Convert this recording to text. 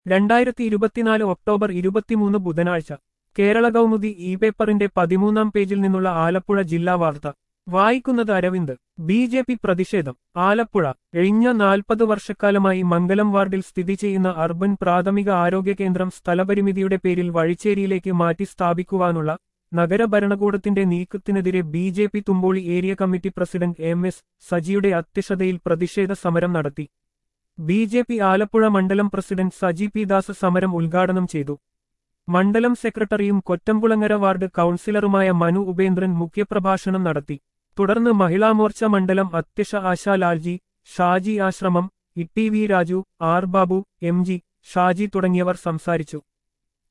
രണ്ടായിരത്തി ഇരുപത്തിനാല് ഒക്ടോബർ ഇരുപത്തിമൂന്ന് ബുധനാഴ്ച കേരള കൗമുദി ഇ പേപ്പറിന്റെ പതിമൂന്നാം പേജിൽ നിന്നുള്ള ആലപ്പുഴ ജില്ലാ വാർത്ത വായിക്കുന്നത് അരവിന്ദ് ബി ജെ പി പ്രതിഷേധം ആലപ്പുഴ കഴിഞ്ഞ നാൽപ്പത് വർഷക്കാലമായി മംഗലം വാർഡിൽ സ്ഥിതി ചെയ്യുന്ന അർബൻ പ്രാഥമിക ആരോഗ്യ കേന്ദ്രം സ്ഥലപരിമിതിയുടെ പേരിൽ വഴിച്ചേരിയിലേക്ക് മാറ്റി സ്ഥാപിക്കുവാനുള്ള നഗരഭരണകൂടത്തിന്റെ നീക്കത്തിനെതിരെ B J P Thumboly area committee president M S സജിയുടെ അധ്യക്ഷതയിൽ പ്രതിഷേധ സമരം നടത്തി ബി ജെ പി ആലപ്പുഴ മണ്ഡലം പ്രസിഡന്റ് സജി പി ദാസ് സമരം ഉദ്ഘാടനം ചെയ്തു മണ്ഡലം സെക്രട്ടറിയും കൊറ്റംകുളങ്ങര വാർഡ് കൌൺസിലറുമായ മനു ഉപേന്ദ്രൻ മുഖ്യപ്രഭാഷണം നടത്തി തുടർന്ന് മഹിളാമോർച്ച മണ്ഡലം അധ്യക്ഷ ASHA Lalji Shaji Ashramam E T V Raju R Babu M G Shaji തുടങ്ങിയവർ സംസാരിച്ചു